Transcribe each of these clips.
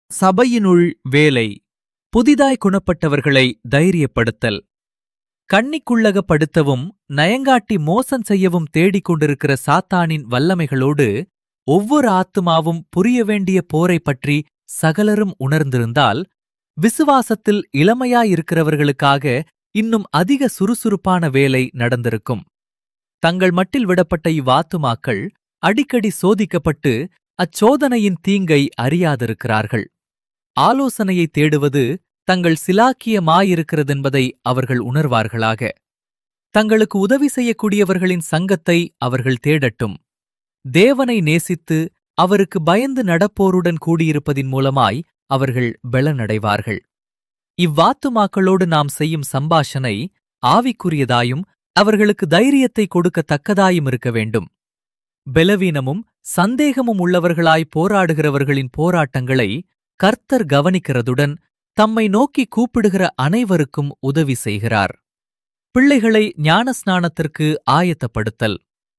சபையினுள் வேலை புதிதாய் குணப்பட்டவர்களை தைரியப்படுத்தல் கண்ணிக்குள்ளகப்படுத்தவும் நயங்காட்டி மோசம் செய்யவும் தேடிக் கொண்டிருக்கிற சாத்தானின் வல்லமைகளோடு ஒவ்வொரு ஆத்துமாவும் புரிய வேண்டிய போரைப் பற்றி சகலரும் உணர்ந்திருந்தால் விசுவாசத்தில் இளமையாயிருக்கிறவர்களுக்காக இன்னும் அதிக சுறுசுறுப்பான வேலை நடந்திருக்கும் தங்கள் மட்டில் விடப்பட்ட இவ்வாத்துமாக்கள் அடிக்கடி சோதிக்கப்பட்டு அச்சோதனையின் தீங்கை அறியாதிருக்கிறார்கள் ஆலோசனையை தேடுவது தங்கள் சிலாக்கியமாயிருக்கிறதென்பதை அவர்கள் உணர்வார்களாக தங்களுக்கு உதவி செய்யக்கூடியவர்களின் சங்கத்தை அவர்கள் தேடட்டும் தேவனை நேசித்து அவருக்கு பயந்து நடப்போருடன் கூடியிருப்பதின் மூலமாய் அவர்கள் பெலனடைவார்கள் இவ்வாத்துமாக்களோடு நாம் செய்யும் சம்பாஷணை ஆவிக்குரியதாயும் அவர்களுக்கு தைரியத்தை கொடுக்கத்தக்கதாயும் இருக்க வேண்டும் பெலவீனமும் சந்தேகமும் உள்ளவர்களாய் போராடுகிறவர்களின் போராட்டங்களை கர்த்தர் கவனிக்கிறதுடன் தம்மை நோக்கி கூப்பிடுகிற அனைவருக்கும் உதவி செய்கிறார் பிள்ளைகளை ஞானஸ்நானத்திற்கு ஆயத்தப்படுத்தல்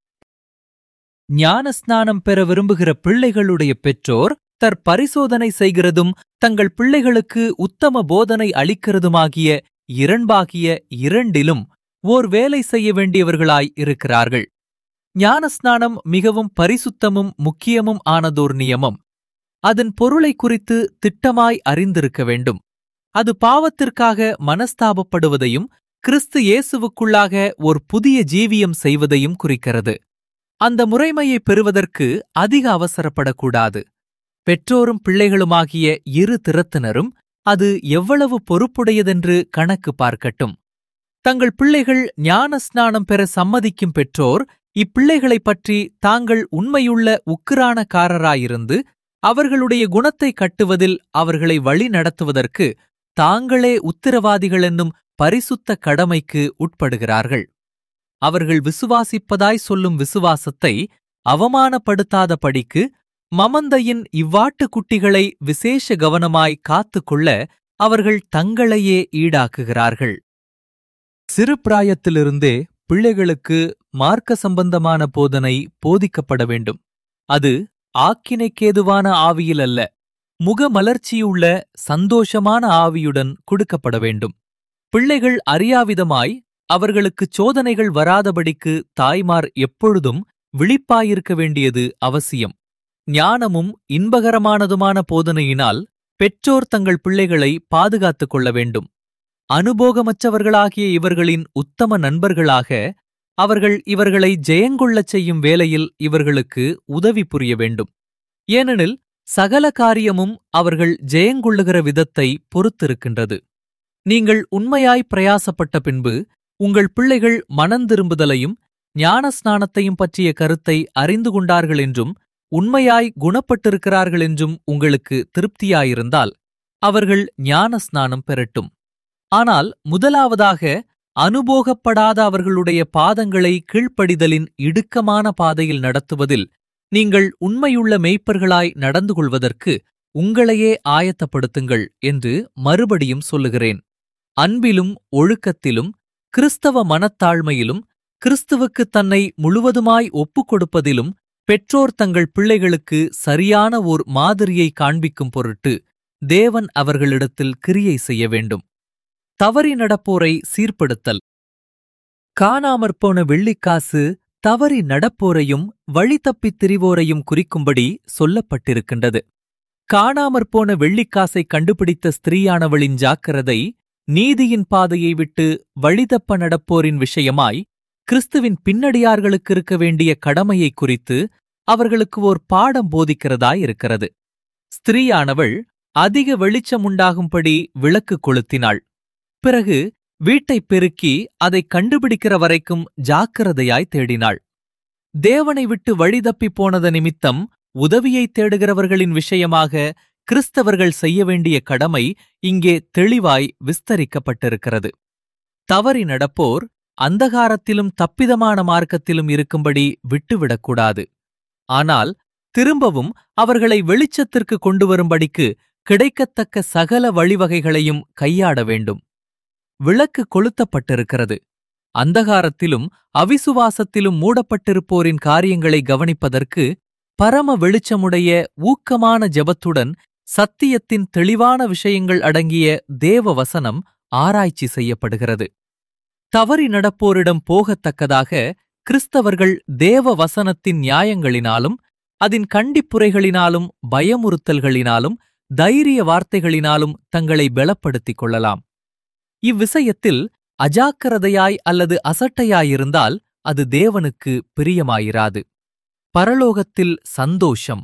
ஞானஸ்நானம் பெற விரும்புகிற பிள்ளைகளுடைய பெற்றோர் தற்பரிசோதனை செய்கிறதும் தங்கள் பிள்ளைகளுக்கு உத்தம போதனை அளிக்கிறதுமாகிய இரண்பாகிய இரண்டிலும் ஓர் வேலை செய்ய வேண்டியவர்களாய் இருக்கிறார்கள் ஞானஸ்நானம் மிகவும் பரிசுத்தமும் முக்கியமும் ஆனதோர் நியமம் அதன் பொருளை குறித்து திட்டமாய் அறிந்திருக்க வேண்டும் அது பாவத்திற்காக மனஸ்தாபப்படுவதையும் கிறிஸ்து இயேசுவுக்குள்ளாக ஒரு புதிய ஜீவியம் செய்வதையும் குறிக்கிறது அந்த முறைமையை பெறுவதற்கு அதிக அவசரப்படக்கூடாது பெற்றோரும் பிள்ளைகளுமாகிய இரு திறத்தினரும் அது எவ்வளவு பொறுப்புடையதென்று கணக்கு பார்க்கட்டும் தங்கள் பிள்ளைகள் ஞான ஸ்நானம் பெற சம்மதிக்கும் பெற்றோர் இப்பிள்ளைகளைப் பற்றி தாங்கள் உண்மையுள்ள உக்கிரானக்காரராயிருந்து அவர்களுடைய குணத்தை கட்டுவதில் அவர்களை வழி நடத்துவதற்கு தாங்களே உத்திரவாதிகள் என்னும் பரிசுத்த கடமைக்கு உட்படுகிறார்கள் அவர்கள் விசுவாசிப்பதாய் சொல்லும் விசுவாசத்தை அவமானப்படுத்தாதபடிக்கு மமந்தையின் இவ்வாட்டு குட்டிகளை விசேஷ கவனமாய் காத்துக்கொள்ள அவர்கள் தங்களையே ஈடாக்குகிறார்கள் சிறு பிராயத்திலிருந்தே பிள்ளைகளுக்கு மார்க்க சம்பந்தமான போதனை போதிக்கப்பட வேண்டும் அது ஆக்கினைக்கேதுவான ஆவியில் அல்ல முகமலர்ச்சியுள்ள சந்தோஷமான ஆவியுடன் கொடுக்கப்பட வேண்டும் பிள்ளைகள் அறியாவிதமாய் அவர்களுக்கு சோதனைகள் வராதபடிக்கு தாய்மார் எப்பொழுதும் விழிப்பாயிருக்க வேண்டியது அவசியம் ஞானமும் இன்பகரமானதுமான போதனையினால் பெற்றோர் தங்கள் பிள்ளைகளை பாதுகாத்துக் கொள்ள வேண்டும் அனுபோகமற்றவர்களாகிய இவர்களின் உத்தம நண்பர்களாக அவர்கள் இவர்களை ஜெயங்கொள்ளச் செய்யும் வேலையில் இவர்களுக்கு உதவி புரிய வேண்டும் ஏனெனில் சகல காரியமும் அவர்கள் ஜெயங்கொள்ளுகிற விதத்தை பொறுத்திருக்கின்றது நீங்கள் உண்மையாய் பிரயாசப்பட்ட பின்பு உங்கள் பிள்ளைகள் மனந்திரும்புதலையும் ஞானஸ்நானத்தையும் பற்றிய கருத்தை அறிந்து கொண்டார்கள் என்றும் உண்மையாய் குணப்பட்டிருக்கிறார்கள் என்றும் உங்களுக்கு திருப்தியாயிருந்தால் அவர்கள் ஞானஸ்நானம் பெறட்டும் ஆனால் முதலாவதாக அனுபோகப்படாத அவர்களுடைய பாதங்களை கீழ்ப்படிதலின் இடுக்கமான பாதையில் நடத்துவதில் நீங்கள் உண்மையுள்ள மெய்ப்பர்களாய் நடந்து கொள்வதற்கு உங்களையே ஆயத்தப்படுத்துங்கள் என்று மறுபடியும் சொல்லுகிறேன் அன்பிலும் ஒழுக்கத்திலும் கிறிஸ்தவ மனத்தாழ்மையிலும் கிறிஸ்துவுக்கு தன்னை முழுவதுமாய் ஒப்புக் கொடுப்பதிலும் பெற்றோர் தங்கள் பிள்ளைகளுக்கு சரியான ஓர் மாதிரியை காண்பிக்கும் பொருட்டு தேவன் அவர்களிடத்தில் கிரியை செய்ய வேண்டும் தவறி நடப்போரை சீர்படுத்தல் காணாமற்போன வெள்ளிக்காசு தவறி நடப்போரையும் வழி தப்பித் திரிவோரையும் குறிக்கும்படி சொல்லப்பட்டிருக்கின்றது காணாமற்போன வெள்ளிக்காசை கண்டுபிடித்த ஸ்திரீயானவளின் ஜாக்கிரதை நீதியின் பாதையை விட்டு வழிதப்ப நடப்போரின் விஷயமாய் கிறிஸ்துவின் பின்னடியார்களுக்கு இருக்க வேண்டிய கடமையை குறித்து அவர்களுக்கு ஓர் பாடம் போதிக்கிறதாயிருக்கிறது ஸ்திரீயானவள் அதிக வெளிச்சம் உண்டாகும்படி விளக்கு கொளுத்தினாள் பிறகு வீட்டைப் பெருக்கி அதை கண்டுபிடிக்கிற வரைக்கும் ஜாக்கிரதையாய் தேடினாள் தேவனை விட்டு வழிதப்பிப் போனத நிமித்தம் உதவியை தேடுகிறவர்களின் விஷயமாக கிறிஸ்தவர்கள் செய்ய வேண்டிய கடமை இங்கே தெளிவாய் விஸ்தரிக்கப்பட்டிருக்கிறது தவறி நடப்போர் அந்தகாரத்திலும் தப்பிதமான மார்க்கத்திலும் இருக்கும்படி விட்டுவிடக்கூடாது ஆனால் திரும்பவும் அவர்களை வெளிச்சத்திற்கு கொண்டு வரும்படிக்கு கிடைக்கத்தக்க சகல வழிவகைகளையும் கையாட வேண்டும் விளக்கு கொளுத்தப்பட்டிருக்கிறது அந்தகாரத்திலும் அவிசுவாசத்திலும் மூடப்பட்டிருப்போரின் காரியங்களை கவனிப்பதற்கு பரம வெளிச்சமுடைய ஊக்கமான ஜெபத்துடன் சத்தியத்தின் தெளிவான விஷயங்கள் அடங்கிய தேவ வசனம் ஆராய்ச்சி செய்யப்படுகிறது தவறி நடப்போரிடம் போகத்தக்கதாக கிறிஸ்தவர்கள் தேவ வசனத்தின் நியாயங்களினாலும் அதன் கண்டிப்புரைகளினாலும் பயமுறுத்தல்களினாலும் தைரிய வார்த்தைகளினாலும் தங்களை பலப்படுத்திக் கொள்ளலாம் இவ்விஷயத்தில் அஜாக்கிரதையாய் அல்லது அசட்டையாயிருந்தால் அது தேவனுக்கு பிரியமாயிராது பரலோகத்தில் சந்தோஷம்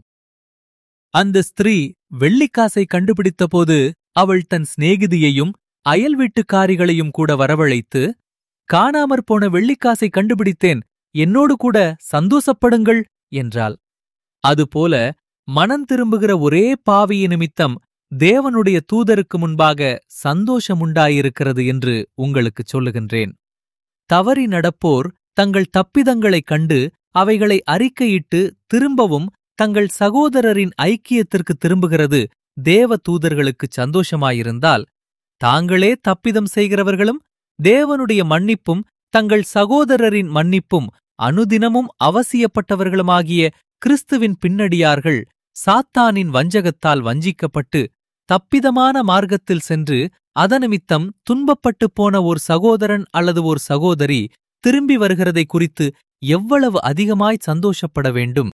அந்த ஸ்திரீ வெள்ளிக்காசை கண்டுபிடித்தபோது அவள் தன் சிநேகிதியையும் அயல் வீட்டுக்காரிகளையும் கூட வரவழைத்து காணாமற் போன வெள்ளிக்காசை கண்டுபிடித்தேன் என்னோடு கூட சந்தோஷப்படுங்கள் என்றாள் அதுபோல மனம் திரும்புகிற ஒரே பாவிய நிமித்தம் தேவனுடைய தூதருக்கு முன்பாக சந்தோஷமுண்டாயிருக்கிறது என்று உங்களுக்குச் சொல்லுகின்றேன் தவறி நடப்போர் தங்கள் தப்பிதங்களைக் கண்டு அவைகளை அறிக்கையிட்டு திரும்பவும் தங்கள் சகோதரரின் ஐக்கியத்திற்கு திரும்புகிறது தேவ தூதர்களுக்குச் சந்தோஷமாயிருந்தால் தாங்களே தப்பிதம் செய்கிறவர்களும் தேவனுடைய மன்னிப்பும் தங்கள் சகோதரரின் மன்னிப்பும் அனுதினமும் அவசியப்பட்டவர்களுமாகிய கிறிஸ்துவின் பின்னடியார்கள் சாத்தானின் வஞ்சகத்தால் வஞ்சிக்கப்பட்டு தப்பிதமான மார்க்கத்தில் சென்று அதனிமித்தம் துன்பப்பட்டுப் போன ஒரு சகோதரன் அல்லது ஒரு சகோதரி திரும்பி வருகிறதை குறித்து எவ்வளவு அதிகமாய் சந்தோஷப்பட வேண்டும்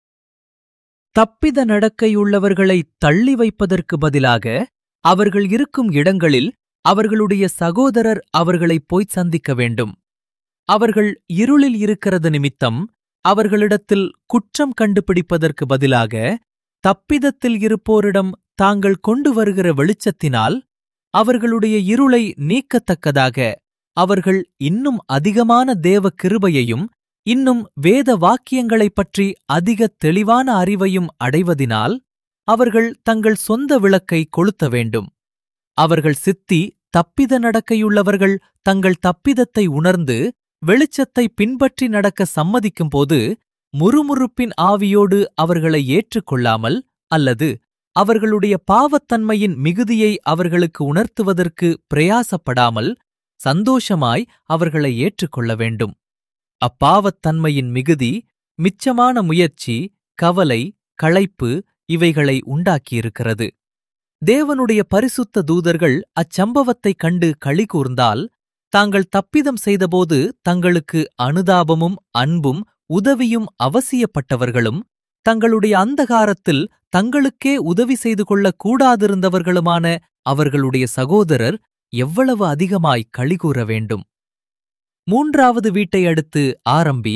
தப்பித நடக்கையுள்ளவர்களை தள்ளி வைப்பதற்கு பதிலாக அவர்கள் இருக்கும் இடங்களில் அவர்களுடைய சகோதரர் அவர்களை போய்ச் சந்திக்க வேண்டும் அவர்கள் இருளில் இருக்கிறது நிமித்தம் அவர்களிடத்தில் குற்றம் கண்டுபிடிப்பதற்கு பதிலாக தப்பிதத்தில் இருப்போரிடம் தாங்கள் கொண்டு வருகிற வெளிச்சத்தினால் அவர்களுடைய இருளை நீக்கத்தக்கதாக அவர்கள் இன்னும் அதிகமான தேவ கிருபையையும் இன்னும் வேத வாக்கியங்களைப் பற்றி அதிக தெளிவான அறிவையும் அடைவதினால் அவர்கள் தங்கள் சொந்த விளக்கை கொளுத்த வேண்டும் அவர்கள் சித்தி தப்பித நடக்கையுள்ளவர்கள் தங்கள் தப்பிதத்தை உணர்ந்து வெளிச்சத்தை பின்பற்றி நடக்க சம்மதிக்கும்போது முறுமுறுப்பின் ஆவியோடு அவர்களை ஏற்றுக்கொள்ளாமல் அல்லது அவர்களுடைய பாவத்தன்மையின் மிகுதியை அவர்களுக்கு உணர்த்துவதற்கு பிரயாசப்படாமல் சந்தோஷமாய் அவர்களை ஏற்றுக்கொள்ள வேண்டும் அப்பாவத்தன்மையின் மிகுதி மிச்சமான முயற்சி கவலை களைப்பு இவைகளை உண்டாக்கியிருக்கிறது தேவனுடைய பரிசுத்த தூதர்கள் அச்சம்பவத்தைக் கண்டு களி கூர்ந்தால் தாங்கள் தப்பிதம் செய்தபோது தங்களுக்கு அனுதாபமும் அன்பும் உதவியும் அவசியப்பட்டவர்களும் தங்களுடைய அந்தகாரத்தில் தங்களுக்கே உதவி செய்து கொள்ளக் கூடாதிருந்தவர்களுமான அவர்களுடைய சகோதரர் எவ்வளவு அதிகமாய் களிகூற வேண்டும் மூன்றாவது வீட்டை அடுத்து ஆரம்பி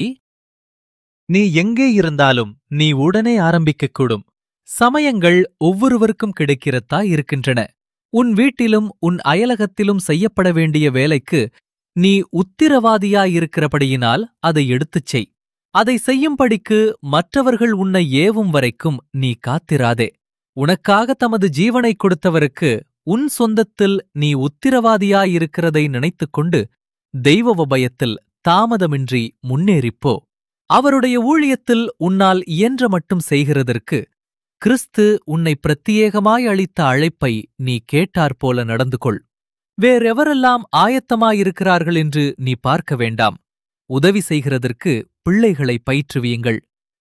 நீ எங்கே இருந்தாலும் நீ உடனே ஆரம்பிக்கக்கூடும் சமயங்கள் ஒவ்வொருவருக்கும் கிடைக்கிறதா இருக்கின்றன உன் வீட்டிலும் உன் அயலகத்திலும் செய்யப்பட வேண்டிய வேலைக்கு நீ உத்திரவாதியாயிருக்கிறபடியினால் அதை எடுத்துச் செய் அதை செய்யும்படிக்கு மற்றவர்கள் உன்னை ஏவும் வரைக்கும் நீ காத்திராதே உனக்காக தமது ஜீவனைக் கொடுத்தவருக்கு உன் சொந்தத்தில் நீ உத்திரவாதியாயிருக்கிறதை நினைத்துக்கொண்டு தெய்வ உபயத்தில் தாமதமின்றி முன்னேறிப்போ அவருடைய ஊழியத்தில் உன்னால் இயன்ற மட்டும் செய்கிறதற்கு கிறிஸ்து உன்னை பிரத்தியேகமாய் அளித்த அழைப்பை நீ கேட்டாற்போல நடந்து கொள் வேறெவரெல்லாம் ஆயத்தமாயிருக்கிறார்கள் என்று நீ பார்க்க வேண்டாம் உதவி செய்கிறதற்கு பிள்ளைகளை பயிற்றுவியுங்கள்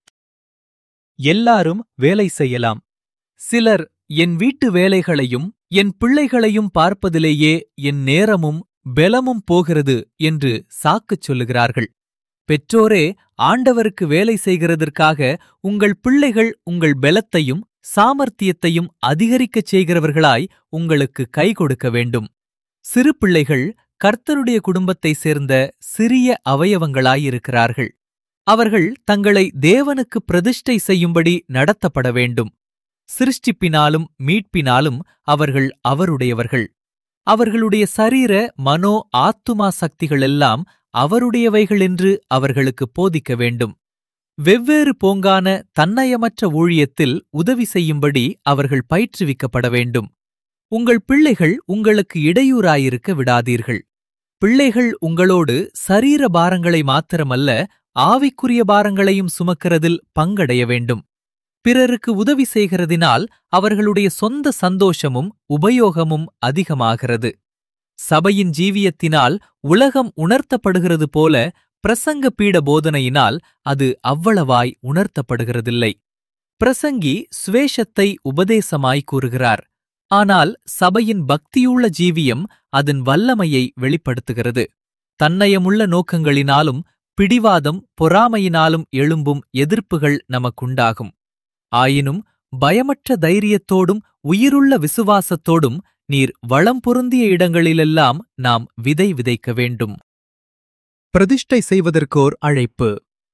எல்லாரும் வேலை செய்யலாம் சிலர் என் வீட்டு வேலைகளையும் என் பிள்ளைகளையும் பார்ப்பதிலேயே என் நேரமும் பெலமும் போகிறது என்று சாக்குச் சொல்லுகிறார்கள் பெற்றோரே ஆண்டவருக்கு வேலை செய்கிறதற்காக உங்கள் பிள்ளைகள் உங்கள் பெலத்தையும் சாமர்த்தியத்தையும் அதிகரிக்கச் செய்கிறவர்களாய் உங்களுக்கு கை கொடுக்க வேண்டும் சிறு பிள்ளைகள் கர்த்தருடைய குடும்பத்தைச் சேர்ந்த சிறிய அவயவங்களாயிருக்கிறார்கள் அவர்கள் தங்களை தேவனுக்கு பிரதிஷ்டை செய்யும்படி நடத்தப்பட வேண்டும் சிருஷ்டிப்பினாலும் மீட்பினாலும் அவர்கள் அவருடையவர்கள் அவர்களுடைய சரீர மனோ ஆத்துமா சக்திகளெல்லாம் அவருடையவைகள் என்று அவர்களுக்கு போதிக்க வேண்டும் வெவ்வேறு போங்கான தன்னயமற்ற ஊழியத்தில் உதவி செய்யும்படி அவர்கள் பயிற்றுவிக்கப்பட வேண்டும் உங்கள் பிள்ளைகள் உங்களுக்கு இடையூறாயிருக்க விடாதீர்கள் பிள்ளைகள் உங்களோடு சரீர பாரங்களை மாத்திரமல்ல ஆவிக்குரிய பாரங்களையும் சுமக்கிறதில் பங்கடைய வேண்டும் பிறருக்கு உதவி செய்கிறதினால் அவர்களுடைய சொந்த சந்தோஷமும் உபயோகமும் அதிகமாகிறது சபையின் ஜீவியத்தினால் உலகம் உணர்த்தப்படுகிறது போல பிரசங்க பீட போதனையினால் அது அவ்வளவாய் உணர்த்தப்படுகிறதில்லை பிரசங்கி சுவேஷத்தை உபதேசமாய் கூறுகிறார் ஆனால் சபையின் பக்தியுள்ள ஜீவியம் அதன் வல்லமையை வெளிப்படுத்துகிறது தன்னயமுள்ள நோக்கங்களினாலும் பிடிவாதம் பொறாமையினாலும் எழும்பும் எதிர்ப்புகள் நமக்குண்டாகும் ஆயினும் பயமற்ற தைரியத்தோடும் உயிருள்ள விசுவாசத்தோடும் நீர் வளம் பொருந்திய இடங்களிலெல்லாம் நாம் விதை விதைக்க வேண்டும் பிரதிஷ்டை செய்வதற்கோர் அழைப்பு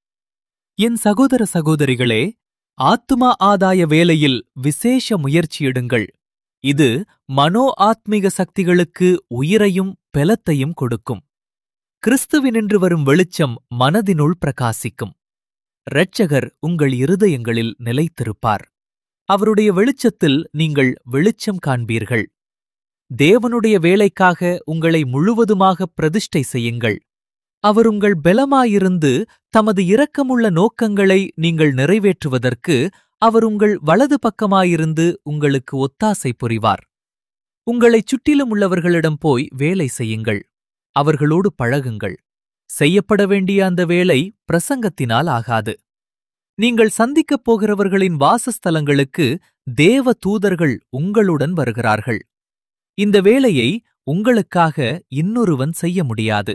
என் சகோதர சகோதரிகளே ஆத்துமா ஆதாய வேலையில் விசேஷ முயற்சியிடுங்கள் இது மனோ ஆத்மீக சக்திகளுக்கு உயிரையும் பெலத்தையும் கொடுக்கும் கிறிஸ்துவினின்று வரும் வெளிச்சம் மனதினுள் பிரகாசிக்கும் இரட்சகர் உங்கள் இருதயங்களில் நிலைத்திருப்பார் அவருடைய வெளிச்சத்தில் நீங்கள் வெளிச்சம் காண்பீர்கள் தேவனுடைய வேலைக்காக உங்களை முழுவதுமாக பிரதிஷ்டை செய்யுங்கள் அவர் உங்கள் பெலமாயிருந்து தமது இரக்கமுள்ள நோக்கங்களை நீங்கள் நிறைவேற்றுவதற்கு அவர் உங்கள் வலது பக்கமாயிருந்து உங்களுக்கு ஒத்தாசை புரிவார் உங்களைச் சுற்றிலும் உள்ளவர்களிடம் போய் வேலை செய்யுங்கள் அவர்களோடு பழகுங்கள் செய்யப்பட வேண்டிய அந்த வேலை பிரசங்கத்தினால் ஆகாது நீங்கள் சந்திக்கப் போகிறவர்களின் வாசஸ்தலங்களுக்கு தேவ தூதர்கள் உங்களுடன் வருகிறார்கள் இந்த வேலையை உங்களுக்காக இன்னொருவன் செய்ய முடியாது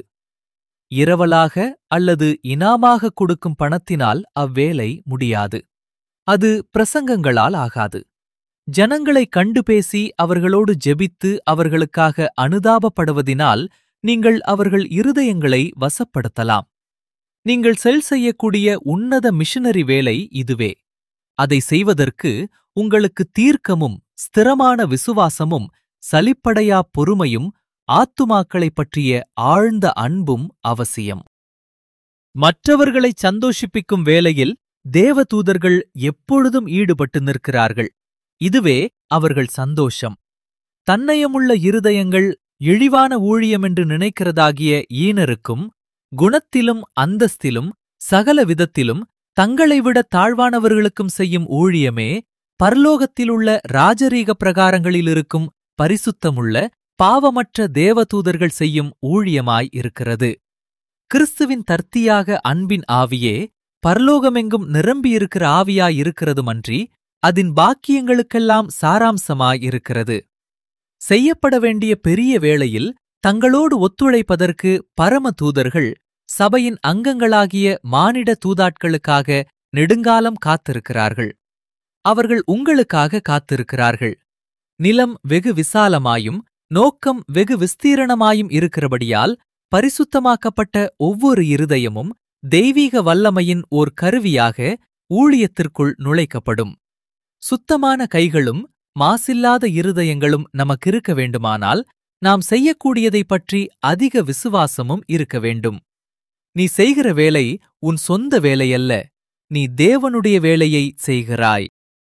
இரவலாக அல்லது இனாமாக கொடுக்கும் பணத்தினால் அவ்வேலை முடியாது அது பிரசங்கங்களால் ஆகாது ஜனங்களை கண்டு பேசி அவர்களோடு ஜெபித்து அவர்களுக்காக அனுதாபப்படுவதினால் நீங்கள் அவர்கள் இருதயங்களை வசப்படுத்தலாம் நீங்கள் செல் செய்யக்கூடிய உன்னத மிஷனரி வேலை இதுவே அதை செய்வதற்கு உங்களுக்கு தீர்க்கமும் ஸ்திரமான விசுவாசமும் சலிப்படையா பொறுமையும் ஆத்துமாக்களைப் பற்றிய ஆழ்ந்த அன்பும் அவசியம் மற்றவர்களை சந்தோஷிப்பிக்கும் வேலையில் தேவதூதர்கள் எப்பொழுதும் ஈடுபட்டு நிற்கிறார்கள் இதுவே அவர்கள் சந்தோஷம் தன்னயமுள்ள இருதயங்கள் இழிவான ஊழியம் என்று நினைக்கிறதாகிய ஈனருக்கும் குணத்திலும் அந்தஸ்திலும் சகல விதத்திலும் தங்களை விட தாழ்வானவர்களுக்கும் செய்யும் ஊழியமே பரலோகத்திலுள்ள ராஜரீக பிரகாரங்களில் இருக்கும் பரிசுத்தமுள்ள பாவமற்ற தேவதூதர்கள் செய்யும் ஊழியமாய் இருக்கிறது கிறிஸ்துவின் தர்த்தியாக அன்பின் ஆவியே பரலோகமெங்கும் நிரம்பியிருக்கிற ஆவியாய் இருக்கிறதுமன்றி அதன் பாக்கியங்களுக்கெல்லாம் சாராம்சமாய் இருக்கிறது செய்யப்பட வேண்டிய பெரிய வேளையில் தங்களோடு ஒத்துழைப்பதற்கு பரம தூதர்கள் சபையின் அங்கங்களாகிய மானிட தூதாட்களுக்காக நெடுங்காலம் காத்திருக்கிறார்கள் அவர்கள் உங்களுக்காக காத்திருக்கிறார்கள் நிலம் வெகு விசாலமாயும் நோக்கம் வெகு விஸ்தீரணமாயும் இருக்கிறபடியால் பரிசுத்தமாக்கப்பட்ட ஒவ்வொரு இருதயமும் தெய்வீக வல்லமையின் ஓர் கருவியாக ஊழியத்திற்குள் நுழைக்கப்படும் சுத்தமான கைகளும் மாசில்லாத இருதயங்களும் நமக்கிருக்க வேண்டுமானால் நாம் செய்யக்கூடியதைப் பற்றி அதிக விசுவாசமும் இருக்க வேண்டும் நீ செய்கிற வேலை உன் சொந்த வேலையல்ல நீ தேவனுடைய வேலையை செய்கிறாய்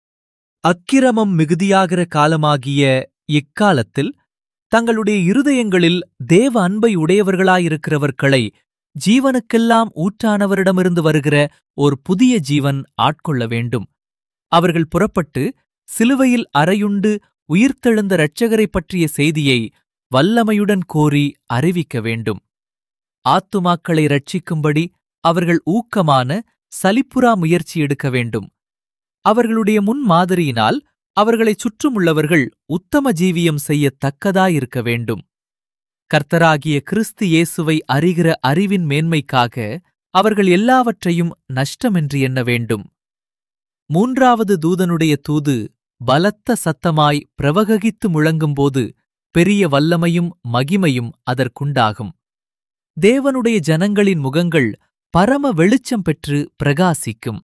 அக்கிரமம் மிகுதியாகிற காலமாகிய இக்காலத்தில் தங்களுடைய இருதயங்களில் தேவ அன்பை உடையவர்களாயிருக்கிறவர்களை ஜீவனுக்கெல்லாம் ஊற்றானவரிடமிருந்து வருகிற ஒரு புதிய ஜீவன் ஆட்கொள்ள வேண்டும் அவர்கள் புறப்பட்டு சிலுவையில் அறையுண்டு உயிர்த்தெழுந்த இரட்சகரைப் பற்றிய செய்தியை வல்லமையுடன் கோரி அறிவிக்க வேண்டும் ஆத்துமாக்களை ரட்சிக்கும்படி அவர்கள் ஊக்கமான சலிப்புறா முயற்சி எடுக்க வேண்டும் அவர்களுடைய முன்மாதிரியினால் அவர்களைச் சுற்றுமுள்ளவர்கள் உத்தம ஜீவியம் செய்யத்தக்கதாயிருக்க வேண்டும் கர்த்தராகிய கிறிஸ்து இயேசுவை அறிகிற அறிவின் மேன்மைக்காக அவர்கள் எல்லாவற்றையும் நஷ்டமென்று எண்ண வேண்டும் மூன்றாவது தூதனுடைய தூது பலத்த சத்தமாய் பிரவககித்து முழங்கும்போது பெரிய வல்லமையும் மகிமையும் அதற்குண்டாகும் தேவனுடைய ஜனங்களின் முகங்கள் பரம வெளிச்சம் பெற்று பிரகாசிக்கும்